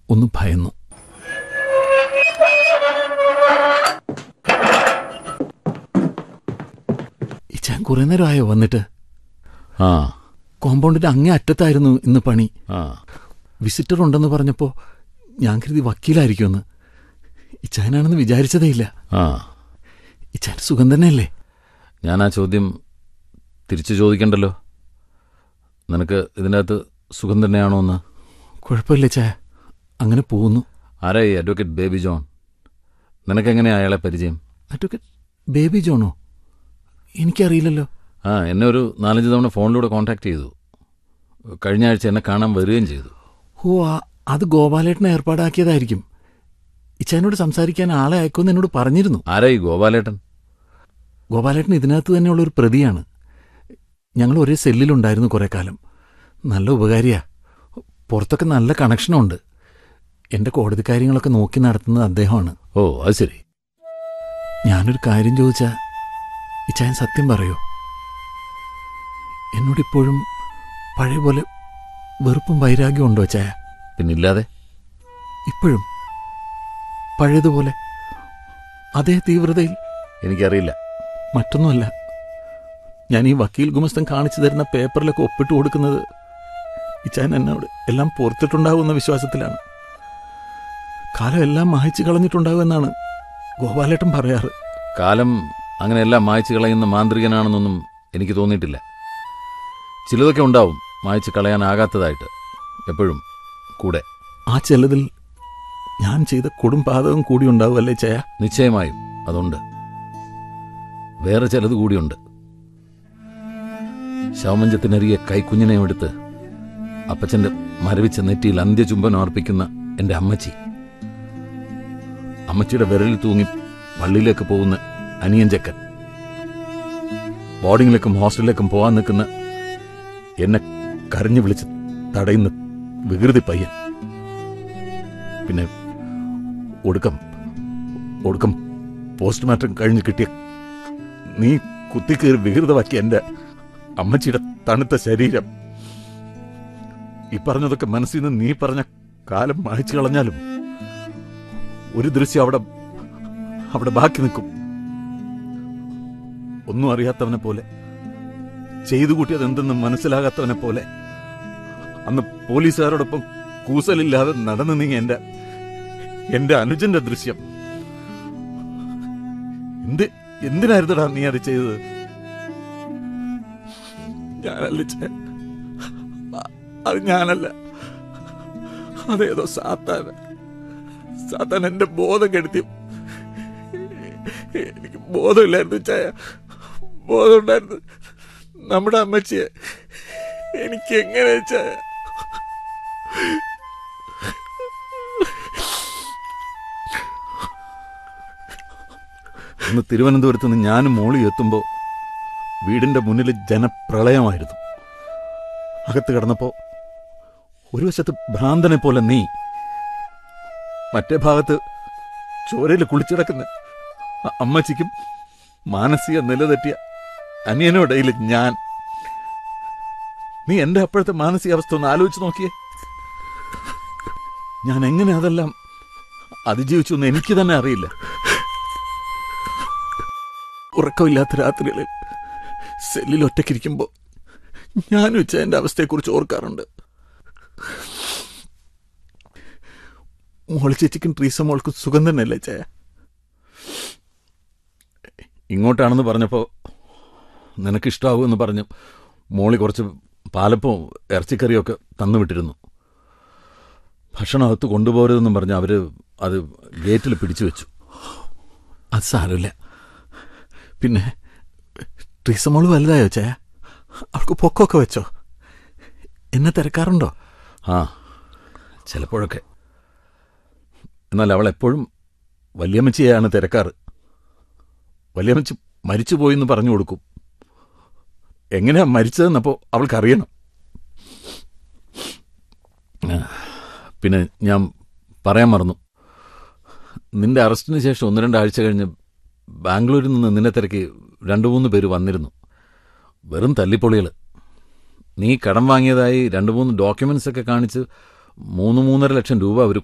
ഒന്ന് ഭയന്നു ഇച്ചാൻ കുറെ നേരമായോ വന്നിട്ട് ആ കോമ്പൗണ്ടിന്റെ അങ്ങേ അറ്റത്തായിരുന്നു ഇന്ന് പണി ആ വിസിറ്റർ ഉണ്ടെന്ന് പറഞ്ഞപ്പോ ഞാൻ കരുതി വക്കീലായിരിക്കുമെന്ന് ഇച്ചാനാണെന്ന് വിചാരിച്ചതേയില്ല ആ ഇച്ചാൻ സുഖം തന്നെയല്ലേ ഞാൻ ആ ചോദ്യം തിരിച്ചു ചോദിക്കണ്ടല്ലോ നിനക്ക് ഇതിൻ്റെ അകത്ത് സുഖം തന്നെയാണോ എന്ന് കുഴപ്പമില്ല ചായ അങ്ങനെ പോകുന്നു ആരാ ഈ അഡ്വക്കേറ്റ് ബേബി ജോൺ നിനക്കെങ്ങനെയാ അയാളെ പരിചയം അഡ്വക്കേറ്റ് ബേബി ജോണോ എനിക്കറിയില്ലല്ലോ ആ എന്നെ ഒരു നാലഞ്ച് തവണ ഫോണിലൂടെ കോൺടാക്ട് ചെയ്തു കഴിഞ്ഞ ആഴ്ച എന്നെ കാണാൻ വരികയും ചെയ്തു ഓ ആ- അത് ഗോപാലേട്ടനെ ഏർപ്പാടാക്കിയതായിരിക്കും ഇച്ചാനോട് സംസാരിക്കാൻ ആളെ അയക്കുമെന്ന് എന്നോട് പറഞ്ഞിരുന്നു ആരാ ഈ ഗോപാലേട്ടൻ ഗോപാലേട്ടൻ ഇതിനകത്ത് തന്നെയുള്ള ഒരു പ്രതിയാണ് ഞങ്ങൾ ഒരേ സെല്ലിലുണ്ടായിരുന്നു കുറെ കാലം നല്ല ഉപകാരിയാ പുറത്തൊക്കെ നല്ല കണക്ഷനുണ്ട് എന്റെ കോടതി കാര്യങ്ങളൊക്കെ നോക്കി നടത്തുന്നത് അദ്ദേഹമാണ് ഓ അത് ശരി ഞാനൊരു കാര്യം ചോദിച്ചാ ഇച്ചായൻ സത്യം പറയോ എന്നോടിപ്പോഴും പഴയ പോലെ വെറുപ്പും വൈരാഗ്യവും ഉണ്ടോ ചായ പിന്നില്ലാതെ ഇപ്പോഴും പഴയതുപോലെ അതേ തീവ്രതയിൽ എനിക്കറിയില്ല മറ്റൊന്നുമല്ല ഞാൻ ഈ വക്കീൽ ഗുമസ്തൻ കാണിച്ചു തരുന്ന പേപ്പറിലൊക്കെ ഒപ്പിട്ട് കൊടുക്കുന്നത് ഇച്ചാൻ എന്നോട് എല്ലാം പുറത്തിട്ടുണ്ടാകുമെന്ന വിശ്വാസത്തിലാണ് കാലം എല്ലാം മായച്ചു കളഞ്ഞിട്ടുണ്ടാകുമെന്നാണ് ഗോപാലേട്ടൻ പറയാറ് കാലം അങ്ങനെ എല്ലാം മായ്ച്ചു കളയുന്ന മാന്ത്രികനാണെന്നൊന്നും എനിക്ക് തോന്നിയിട്ടില്ല ചിലതൊക്കെ ഉണ്ടാവും മായ്ച്ചു കളയാനാകാത്തതായിട്ട് എപ്പോഴും കൂടെ ആ ചിലതിൽ ഞാൻ ചെയ്ത കൊടുംപാതകം കൂടി ഉണ്ടാവുമല്ലേ ചയ നിശ്ചയമായും അതുണ്ട് വേറെ ചിലത് കൂടിയുണ്ട് ശവമഞ്ചത്തിനരികെ കൈക്കുഞ്ഞിനെ എടുത്ത് അപ്പച്ചന്റെ മരവിച്ച നെറ്റിയിൽ അന്ത്യചുംബനം അർപ്പിക്കുന്ന എന്റെ അമ്മച്ചി അമ്മച്ചിയുടെ വിരലിൽ തൂങ്ങി പള്ളിയിലേക്ക് പോകുന്ന അനിയൻ ചെക്കൻ ബോർഡിങ്ങിലേക്കും ഹോസ്റ്റലിലേക്കും പോകാൻ നിൽക്കുന്ന എന്നെ കരഞ്ഞു വിളിച്ച് തടയുന്ന വികൃതി പയ്യൻ പിന്നെ ഒടുക്കം ഒടുക്കം പോസ്റ്റ്മോർട്ടം കഴിഞ്ഞ് കിട്ടിയ നീ കുത്തിക്കേറി വികൃതമാക്കിയ എന്റെ അമ്മച്ചിയുടെ തണുത്ത ശരീരം ഈ പറഞ്ഞതൊക്കെ മനസ്സിൽ നിന്ന് നീ പറഞ്ഞ കാലം മായ്ച്ചു കളഞ്ഞാലും ഒരു ദൃശ്യം അവിടെ അവിടെ ബാക്കി നിൽക്കും ഒന്നും അറിയാത്തവനെ പോലെ ചെയ്തു കൂട്ടിയത് എന്തെന്ന് മനസ്സിലാകാത്തവനെ പോലെ അന്ന് പോലീസുകാരോടൊപ്പം കൂസലില്ലാതെ നടന്നു നീങ്ങി എന്റെ എന്റെ അനുജന്റെ ദൃശ്യം എന്ത് എന്തിനായിരുന്നടാ നീ അത് ചെയ്തത് ഞാനല്ല ചേ. അ- അത് ഞാനല്ല അതേതോ സാത്താൻ സാത്താൻ എന്റെ ബോധം കെടുത്തി എനിക്ക് ബോധമില്ലായിരുന്നു ചായ ബോധമുണ്ടായിരുന്നു നമ്മുടെ അമ്മച്ചിയെ എനിക്ക് എങ്ങനെ ചായ അന്ന് തിരുവനന്തപുരത്ത് നിന്ന് ഞാനും മോളി എത്തുമ്പോൾ വീടിന്റെ മുന്നിൽ ജനപ്രളയമായിരുന്നു അകത്ത് കിടന്നപ്പോ ഒരു വശത്ത് ഭ്രാന്തനെ പോലെ നീ മറ്റേ ഭാഗത്ത് ചോരയിൽ കുളിച്ചിടക്കുന്ന അ- അമ്മച്ചിക്കും മാനസിക നിലതെറ്റിയ അനിയനോടയിൽ ഞാൻ നീ എന്റെ അപ്പോഴത്തെ മാനസികാവസ്ഥ ഒന്ന് ആലോചിച്ച് നോക്കിയേ ഞാൻ എങ്ങനെ അതെല്ലാം അതിജീവിച്ചു എന്ന് എനിക്ക് തന്നെ അറിയില്ല ഉറക്കമില്ലാത്ത രാത്രികളിൽ സെല്ലിൽ ഒറ്റയ്ക്കിരിക്കുമ്പോൾ ഞാനും വെച്ച എന്റെ അവസ്ഥയെക്കുറിച്ച് ഓർക്കാറുണ്ട് മോളി ചേച്ചിക്കും ട്രീസ മോൾക്കും സുഖം തന്നെയല്ലേ ചായ ഇങ്ങോട്ടാണെന്ന് പറഞ്ഞപ്പോൾ നിനക്കിഷ്ടാവുമെന്ന് പറഞ്ഞു മോളി കുറച്ച് പാലപ്പവും ഇറച്ചിക്കറിയൊക്കെ തന്നു വിട്ടിരുന്നു ഭക്ഷണം അകത്ത് കൊണ്ടുപോകരുതെന്നും പറഞ്ഞ് അവര് അത് ഗേറ്റിൽ പിടിച്ചു വെച്ചു അത് സാരമില്ല പിന്നെ ട്രീസ മോള് വലുതായോ ചായ അവൾക്ക് പൊക്കമൊക്കെ വെച്ചോ എന്നെ തിരക്കാറുണ്ടോ ആ ചിലപ്പോഴൊക്കെ എന്നാൽ അവൾ എപ്പോഴും വല്യമ്മച്ചിയെയാണ് തിരക്കാറ് വല്യമ്മച്ചി മരിച്ചുപോയി എന്ന് പറഞ്ഞു കൊടുക്കും എങ്ങനെയാ മരിച്ചതെന്നപ്പോ അവൾക്കറിയണം ആ, പിന്നെ ഞാൻ പറയാൻ മറന്നു നിന്റെ അറസ്റ്റിന് ശേഷം ഒന്ന് രണ്ടാഴ്ച കഴിഞ്ഞ് ബാംഗ്ലൂരിൽ നിന്ന് നിന്നെ തിരക്കി രണ്ടു മൂന്ന് പേര് വന്നിരുന്നു വെറും തല്ലിപ്പൊളികൾ നീ കടം വാങ്ങിയതായി രണ്ട് മൂന്ന് ഡോക്യുമെന്റ്സ് ഒക്കെ കാണിച്ച് മൂന്ന് മൂന്നര ലക്ഷം രൂപ അവർ